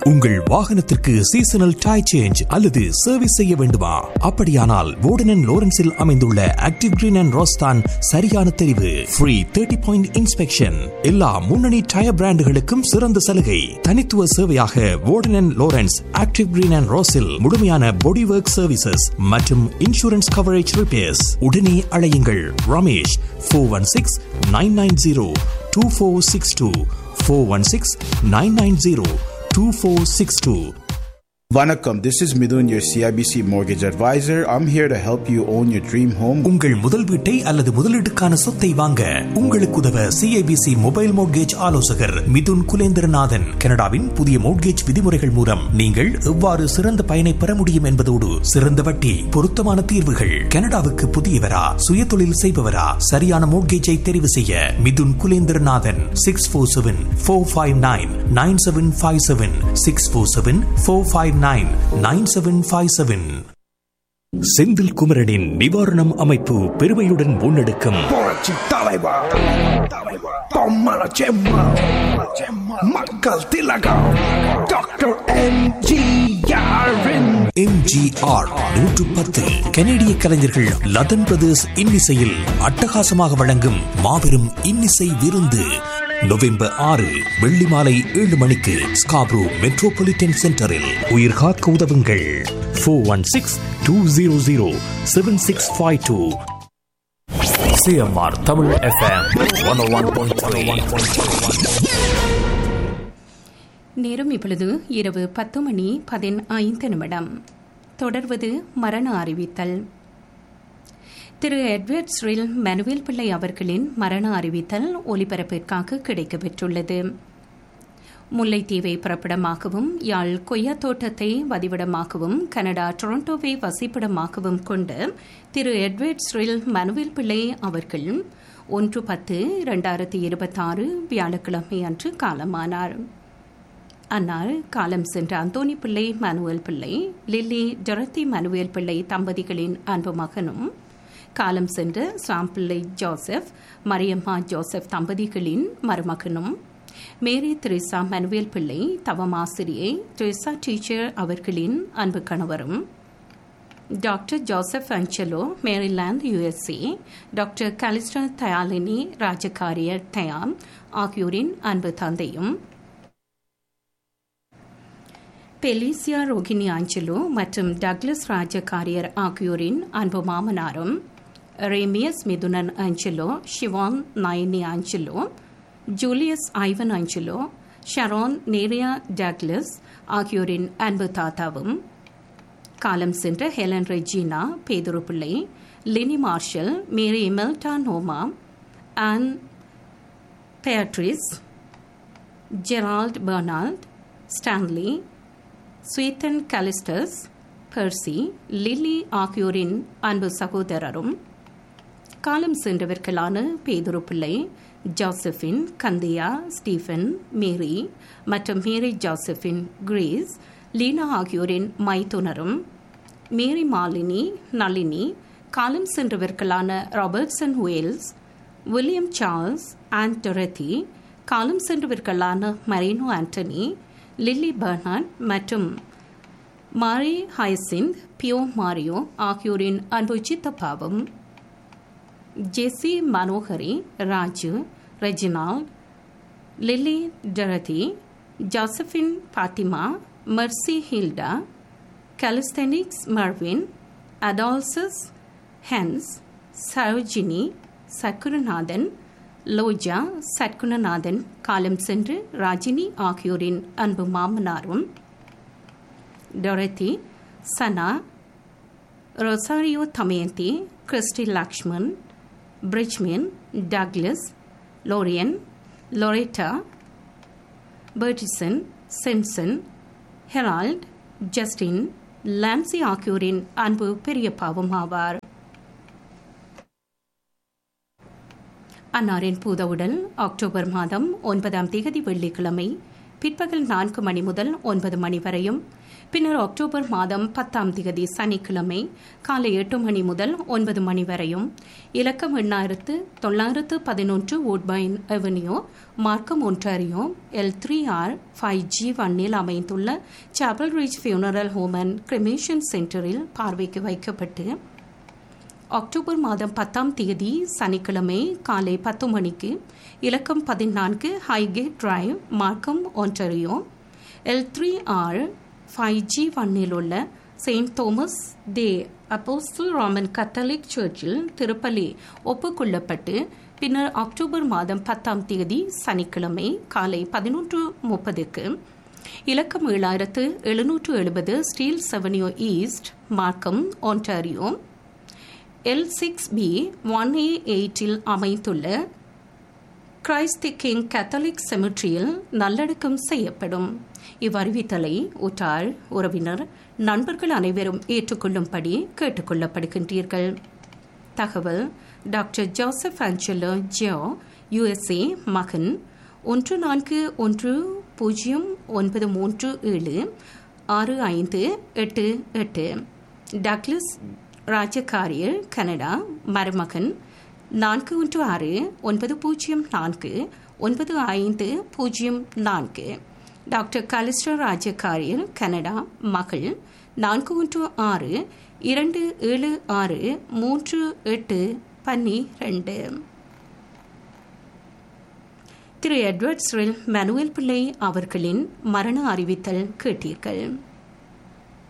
உங்கள் வாகனத்திற்கு seasonal tyre change அல்லது சர்வீஸ் செய்ய வேண்டுமா அப்படியானால் வோர்டன் லோரன்ஸில் அமைந்துள்ள ஆக்டிவ் கிரீன் அண்ட் ரோஸ்தான் சரியான தெரிவு ஃப்ரீ தேர்ட்டி பாயிண்ட் இன்ஸ்பெக்ஷன் எல்லா முன்னணி டயர் பிராண்டுகளுக்கும் சிறந்த சலுகை தனித்துவ சேவையாக Warden Lawrence active green and ரோஸில் முழுமையான பாடி ஒர்க் சர்வீசஸ் மற்றும் இன்சூரன்ஸ் கவரேஜ் ரிப்பேர்ஸ் உடனே அழையுங்கள் Ramesh four one six nine nine zero two four six two four one six nine nine zero two four six two Vanakkam, this is Midun, your CIBC mortgage advisor. I'm here to help you own your dream home. உங்கள் முதல் வீட்டை அல்லது முதலீட்டுக்கான சொத்தை வாங்க உங்களுக்கு உதவ CIBC mobile mortgage ஆலோசகர் மிதுன் குலேந்திரநாதன் கனடாவின் புதிய மோட்கேஜ் விதிமுறைகள் மூலம் நீங்கள் எவ்வாறு சிறந்த பயனை பெற முடியும் என்பதோடு சிறந்த வட்டி பொருத்தமான தீர்வுகள் கனடாவுக்கு புதியவரா சுயதொழில் செய்பவரா சரியான மோட்கேஜை தெரிவு செய்ய Mithun Kulendranathan six four seven four five nine nine seven five seven six four seven four five nine nine seven five seven Senthil குமரனின் நிவாரணம் அமைப்பு பெருமையுடன் முன்னெடுக்கும் புரட்சி தலைவர் பொம்மல செம்மா மக்கள் திலகம் டாக்டர் எம்ஜிஆரின் எம்ஜிஆர் நூற்று பத்து கனேடிய கலைஞர்கள் லதன் பிரதர்ஸ் இன்னிசையில் அட்டகாசமாக வழங்கும் மாபெரும் இன்னிசை விருந்து நவம்பர் ஆறு வெள்ளி மாலை ஏழு மணிக்கு ஸ்காப்ரோ மெட்ரோபாலிட்டன் சென்டரில் உயிர் காக்க உதவுங்கள் four one six two zero zero seven six five two CMR Tamil FM one one நேரம் இப்பொழுது இரவு பத்து மணி பதினைந்து நிமிடம் தொடர்வது மரண அறிவித்தல் திரு எட்வர்ட் ஸ்ரில் மனுவேல் பிள்ளை அவர்களின் மரண அறிவித்தல் ஒலிபரப்பிற்காக கிடைக்கப்பெற்றுள்ளது முல்லைத்தீவை பிறப்பிடமாகவும் யாழ் கொய்யா தோட்டத்தை வதிவிடமாகவும் கனடா டொரண்டோவை வசிப்பிடமாகவும் கொண்ட திரு எட்வர்ட் ஸ்ரில் மனுவேல் பிள்ளை அவர்கள் ஒன்று பத்து இரண்டாயிரத்தி இருபத்தாறு வியாழக்கிழமை அன்று காலமானார் அன்னார் காலம் சென்ற அந்தோனி பிள்ளை மனுவேல் பிள்ளை லில்லி டொரத்தி மனுவேல் பிள்ளை தம்பதிகளின் அன்பு மகனும் காலம் சென்ற சாம்பிள்ளை ஜோசப் மரியம்மா ஜோசப் தம்பதிகளின் மருமகனும் மேரி திரிசா மனுவேல் பிள்ளை தவமாசிரியை திரிசா டீச்சர் அவர்களின் அன்பு கணவரும் doctor Joseph Angelo Maryland USA doctor Calista Dayalini Rajakariar Thayam ஆகியோரின் அன்பு தந்தையும் பெலிசியா ரோகிணி ஆஞ்சலோ மற்றும் டக்ளஸ் ராஜகாரியர் ஆகியோரின் அன்பு மாமனாரும் ரேமியஸ் Mithunan Angelo Shivan Nayani Angelo Julius Ivan Angelo Sharon நேரியா டக்லஸ் ஆகியோரின் அன்பு தாத்தாவும் காலம் சென்ற Helen Regina Pethuru Pillai Lini Marshall Mary Melda நோமா Ann Patrice Gerald Bernard Stanley ஸ்வீத்தன் கலிஸ்டஸ் பெர்சி லில்லி ஆகியோரின் அன்பு சகோதரரும் காலம் சென்றவர்களான பேதுரு பிள்ளை ஜோசபின் கந்தியா ஸ்டீஃபன் மேரி மற்றும் மேரி ஜோசபின் கிரேஸ் லீனா ஆகியோரின் மைத்துனரும் மேரி மாலினி நளினி காலம் சென்றவர்களான Robertson Wales William Charles and Dorothy காலம் சென்றவர்களான மரீனோ ஆண்டனி லில்லி பெர்னார்ட் மற்றும் மாரி ஹைசிந்த் பியோ மாரியோ ஆகியோரின் அன்பு சித்தப்பாவும் Jessie Manohari Raju Reginald Lily Dorothy Josephine Fatima Mercy Hilda கலிஸ்தனிக்ஸ் மர்வின் அடால்சஸ் ஹென்ஸ் சரோஜினி சக்குருநாதன் லோஜா சட்குணநாதன் காலம் சென்று ராஜினி ஆகியோரின் அன்பு மாமனாரும் Dorothy Sana Rosario Damayanthi Christy Lakshman பிரிட்ஜ்மின் டக்லஸ் லோரியன் லொரேட்டா பர்டிசன் சிம்சன் ஹெரால்ட் ஜஸ்டின் லான்சி ஆகியோரின் அன்பு பெரியப்பாவும் ஆவார் அன்னாரின் பூதவுடல் அக்டோபர் மாதம் ஒன்பதாம் தேதி வெள்ளிக்கிழமை பிற்பகல் நான்கு மணி முதல் ஒன்பது மணி வரையும் பின்னர் அக்டோபர் மாதம் பத்தாம் தேதி சனிக்கிழமை காலை எட்டு மணி முதல் ஒன்பது மணி வரையும் இலக்கம் எண்ணாயிரத்து தொள்ளாயிரத்து பதினொன்று woodbine avenue Markham Ontario L three R five G ஒன்னில் அமைந்துள்ள Chapel Ridge funeral home and cremation சென்டரில் பார்வைக்கு வைக்கப்பட்டு அக்டோபர் மாதம் பத்தாம் தேதி சனிக்கிழமை காலை பத்து மணிக்கு இலக்கம் பதினான்கு Highgate drive Markham Ontario L three R five G ஒன்னில் உள்ள Saint Thomas the Apostle Roman Catholic சர்ச்சில் திருப்பலி ஒப்புக்கொள்ளப்பட்டு பின்னர் அக்டோபர் மாதம் பத்தாம் தேதி சனிக்கிழமை காலை பதினொன்று முப்பதுக்கு இலக்கம் ஏழாயிரத்து எழுநூற்று எழுபது Steeles avenue east Markham Ontario L six B one A எயிட்டில் அமைந்துள்ள கிரைஸ்ட் தி கிங் கேத்தலிக் செமிட்ரியில் நல்லடக்கம் செய்யப்படும் இவ்வறிவித்தலை உற்றார் உறவினர் நண்பர்கள் அனைவரும் ஏற்றுக்கொள்ளும்படி கேட்டுக்கொள்ளப்படுகின்றீர்கள் தகவல் டாக்டர் ஜோசப் ஆஞ்சலோ ஜியோ யுஎஸ்ஏ மகன் ஒன்று நான்கு ஒன்று பூஜ்ஜியம் ஒன்பது மூன்று ஏழு ஆறு ஐந்து எட்டு எட்டு டக்ளஸ் ராஜகாரியர் கனடா மருமகன் நான்கு ஒன்று ஆறு ஒன்பது பூஜ்ஜியம் நான்கு ஒன்பது ஐந்து பூஜ்ஜியம் நான்கு டாக்டர் கலிஸ்டர் ராஜகாரியர் கனடா மகள் நான்கு ஒன்று ஆறு இரண்டு ஏழு ஆறு மூன்று எட்டு பன்னி ரெண்டு திரு எட்வர்ட் ஸ்ரில் மனுவேல் பிள்ளை அவர்களின் மரண அறிவித்தல் கேட்டீர்கள்